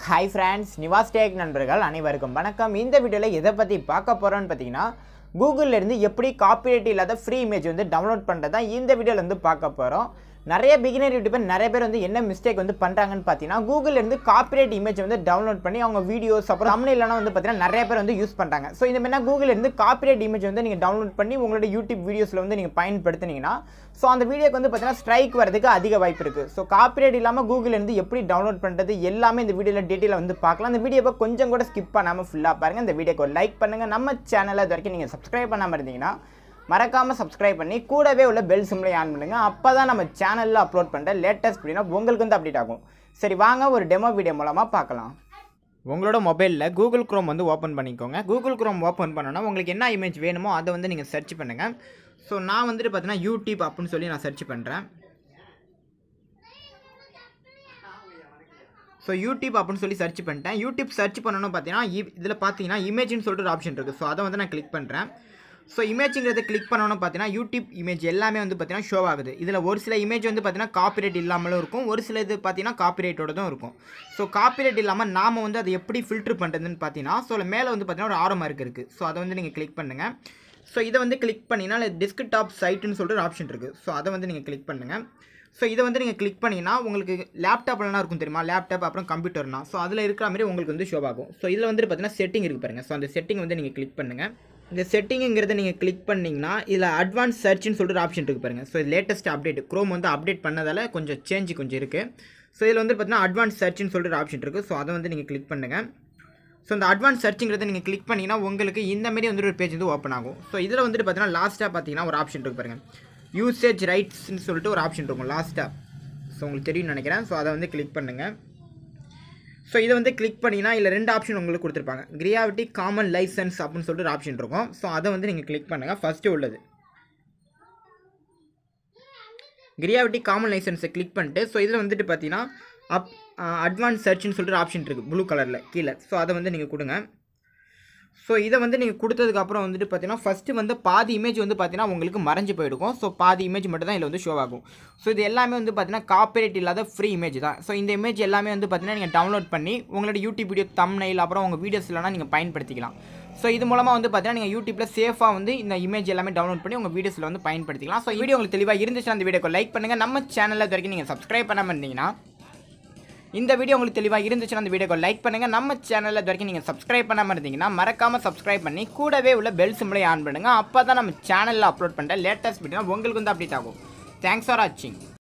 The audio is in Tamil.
ஹாய் ஃப்ரெண்ட்ஸ் நிவாஸ் டேக் நண்பர்கள் அனைவருக்கும் வணக்கம் இந்த வீடியோவில் எதை பற்றி பார்க்க போகிறோன்னு பார்த்தீங்கன்னா கூகுள்ல இருந்து எப்படி காப்பிரைட் இல்லாத ஃப்ரீ இமேஜ் வந்து டவுன்லோட் பண்ணுறது தான் இந்த வீடியோவில் வந்து பார்க்க போகிறோம் நிறைய பிகினர் யூடியூபர் நிறைய பேர் வந்து என்ன மிஸ்டேக் வந்து பண்ணுறாங்கன்னு பார்த்தீங்கன்னா கூகுள்ல இருந்து காப்பிரைட் இமேஜ் வந்து டவுன்லோட் பண்ணி அவங்க வீடியோஸ் அப்புறம் தமிழ்லாம் வந்து பார்த்தீங்கன்னா நிறைய பேர் வந்து யூஸ் பண்ணுறாங்க ஸோ இந்த மாதிரி கூகுள்ல இருந்து காப்பிரைட் இமேஜ் வந்து நீங்கள் டவுன்லோட் பண்ணி உங்களோட யூடியூப் வீடியோஸில் வந்து நீங்கள் பயன்படுத்துனீங்கன்னா ஸோ அந்த வீடியோக்கு வந்து பார்த்தீங்கன்னா ஸ்ட்ரைக் வரதுக்கு அதிக வாய்ப்பு இருக்குது ஸோ காப்பிரைட் இல்லாமல் கூகுள் இருந்து எப்படி டவுன்லோட் பண்ணுறது எல்லாமே இந்த வீடியோவில் டீட்டெயிலாக வந்து பார்க்கலாம் அந்த வீடியோவை கொஞ்சம் கூட ஸ்கிப் பண்ணாமல் ஃபுல்லாக பாருங்கள் இந்த வீடியோக்கு லைக் பண்ணுங்கள் நம்ம சேனலை இது வரைக்கும் நீங்கள் சப்ஸ்கிரைப் பண்ணாமல் இருந்தீங்கன்னா மறக்காமல் சப்ஸ்கிரைப் பண்ணி கூடவே உள்ள பெல் சிம்லை ஆன் பண்ணுங்கள் அப்போ தான் நம்ம சேனலில் அப்லோட் பண்ணுற லேட்டஸ்ட் வீடியோ உங்களுக்கு வந்து அப்டேட் ஆகும் சரி வாங்க ஒரு டெமோ வீடியோ மூலமாக பார்க்கலாம் உங்களோட மொபைலில் கூகுள் குரோம் வந்து ஓப்பன் பண்ணிக்கோங்க கூகுள் குரோம் ஓப்பன் பண்ணோன்னா உங்களுக்கு என்ன இமேஜ் வேணுமோ அதை வந்து நீங்கள் சர்ச் பண்ணுங்கள் ஸோ நான் வந்துட்டு பார்த்தீங்கன்னா யூடியூப் அப்படின்னு சொல்லி நான் சர்ச் பண்ணுறேன் ஸோ யூடியூப் அப்படின்னு சொல்லி சர்ச் பண்ணிட்டேன் யூடியூப் சர்ச் பண்ணணும் பார்த்தீங்கன்னா இதில் பார்த்தீங்கன்னா இமேஜ்னு சொல்லிட்டு ஒரு ஆப்ஷன் இருக்குது ஸோ அதை வந்து நான் கிளிக் பண்ணுறேன் ஸோ இமேஜுங்கிறத கிளிக் பண்ணணும் பார்த்தீங்கன்னா யூடியூப் இமேஜ் எல்லாமே வந்து பார்த்தீங்கன்னா ஷோ ஆகுது இதில் ஒரு சில இமேஜ் வந்து பார்த்தீங்கன்னா காப்பிரைட் இல்லாமலும் இருக்கும் ஒரு சில இது பார்த்தீங்கன்னா காப்பிரைட்டோடதும் இருக்கும் ஸோ காப்பிரைட் இல்லாமல் நாம் வந்து அதை எப்படி ஃபில்டர் பண்ணுறதுன்னு பார்த்தீங்கன்னா ஸோ மேலே வந்து பார்த்தீங்கன்னா ஒரு ஆரோ மார்க் இருக்குது ஸோ அதை வந்து நீங்கள் கிளிக் பண்ணுங்கள் ஸோ இதை வந்து கிளிக் பண்ணிங்கன்னா டெஸ்க்டாப் சைட்டுன்னு சொல்லிட்டு ஒரு ஆப்ஷன் இருக்குது ஸோ அதை வந்து நீங்கள் கிளிக் பண்ணுங்கள் ஸோ இதை வந்து நீங்கள் கிளிக் பண்ணிங்கன்னா உங்களுக்கு லேப்டாப்லாம் இருக்கும் தெரியுமா லேப்டாப் அப்புறம் கம்ப்யூட்டர்னா ஸோ அதில் இருக்கிற மாதிரி உங்களுக்கு வந்து ஷோ ஆகும் ஸோ இதில் வந்து பார்த்தீங்கன்னா செட்டிங் இருக்குது பாருங்கள் ஸோ அந்த செட்டிங் வந்து நீங்கள் கிளிக் பண்ணுங்கள் இந்த செட்டிங்குங்கிறத நீங்கள் கிளிக் பண்ணிங்கன்னா இதில் அட்வான்ஸ் சர்ச்னு சொல்லிட்டு ஒரு ஆப்ஷன் இருக்குது பாருங்கள் ஸோ இது லேட்டஸ்ட் அப்டேட் க்ரோம் வந்து அப்டேட் பண்ணதால் கொஞ்சம் சேஞ்ச் கொஞ்சம் இருக்குது ஸோ இதில் வந்து பார்த்தீங்கன்னா அட்வான்ஸ் சர்ச்னு சொல்லிட்டு ஒரு ஆப்ஷன் இருக்குது ஸோ அதை வந்து நீங்கள் கிளிக் பண்ணுங்கள் ஸோ இந்த அட்வான்ஸ் சர்ச்சுங்கிறத நீங்கள் கிளிக் பண்ணிங்கன்னா உங்களுக்கு இந்த மாதிரி வந்துட்டு ஒரு பேஜ் வந்து ஓப்பன் ஆகும் ஸோ இதில் வந்துட்டு பார்த்தீங்கன்னா லாஸ்ட்டாக பார்த்தீங்கன்னா ஒரு ஆப்ஷன் இருக்கு பாருங்கள் யூசேஜ் ரைட்ஸ்னு சொல்லிட்டு ஒரு ஆப்ஷன் இருக்கும் லாஸ்ட்டாக ஸோ உங்களுக்கு தெரியும்னு நினைக்கிறேன் ஸோ அதை வந்து கிளிக் பண்ணுங்கள் ஸோ இதை வந்து கிளிக் பண்ணிங்கன்னா இல்லை ரெண்டு ஆப்ஷன் உங்களுக்கு கொடுத்துருப்பாங்க கிரியாவிட்டி காமன் லைசன்ஸ் அப்படின்னு சொல்லிட்டு ஒரு ஆப்ஷன் இருக்கும் ஸோ அதை வந்து நீங்கள் கிளிக் பண்ணுங்கள் ஃபஸ்ட்டு உள்ளது கிரியாவிட்டி காமன் லைசன்ஸை கிளிக் பண்ணிட்டு ஸோ இதில் வந்துட்டு பார்த்தீங்கன்னா அப் அட்வான்ஸ் சர்ச்னு சொல்லிட்டு ஆப்ஷன் இருக்குது ப்ளூ கலரில் கீழே ஸோ அதை வந்து நீங்கள் கொடுங்க ஸோ இதை வந்து நீங்கள் கொடுத்ததுக்கப்புறம் வந்துட்டு பார்த்தீங்கன்னா ஃபஸ்ட்டு வந்து பாதி இமேஜ் வந்து பார்த்தீங்கன்னா உங்களுக்கு மறைஞ்சு போயிருக்கும் ஸோ பாதி இமேஜ் மட்டும் தான் இதில் வந்து ஷோ ஆகும் ஸோ இது எல்லாமே வந்து பார்த்தீங்கன்னா காப்பிரைட் இல்லாத ஃப்ரீ இமேஜ் தான் ஸோ இந்த இமேஜ் எல்லாமே வந்து பார்த்தீங்கன்னா நீங்கள் டவுன்லோட் பண்ணி உங்களோட யூடியூப் வீடியோ தம்னைல் அப்புறம் உங்கள் வீடியோஸ்லாம் நீங்கள் பயன்படுத்திக்கலாம் ஸோ இது மூலமாக வந்து பார்த்தீங்கன்னா நீங்கள் யூடியூப்பில் சேஃபாக வந்து இந்த இமேஜ் எல்லாமே டவுன்லோட் பண்ணி உங்கள் வீடியோஸில் வந்து பயன்படுத்திக்கலாம் ஸோ வீடியோ உங்களுக்கு தெளிவாக இருந்துச்சுன்னா அந்த வீடியோக்கு லைக் பண்ணுங்கள் நம்ம சேனலில் இது வரைக்கும் நீங்கள் சப்ஸ்கிரைப் பண்ணாமல் இருந்தீங்கன்னா இந்த வீடியோ உங்களுக்கு தெளிவாக இருந்துச்சுன்னா அந்த வீடியோக்கு லைக் பண்ணுங்கள் நம்ம சேனலில் இது வரைக்கும் நீங்கள் சப்ஸ்கிரைப் பண்ணாமல் இருந்தீங்கன்னா மறக்காமல் சப்ஸ்கிரைப் பண்ணி கூடவே உள்ள பெல் சிம்பிளை ஆன் பண்ணுங்கள் அப்போ தான் நம்ம சேனலில் அப்லோட் பண்ணுற லேட்டஸ்ட் வீடியோ உங்களுக்கு வந்து அப்டேட் ஆகும் தேங்க்ஸ் ஃபார் வாட்சிங்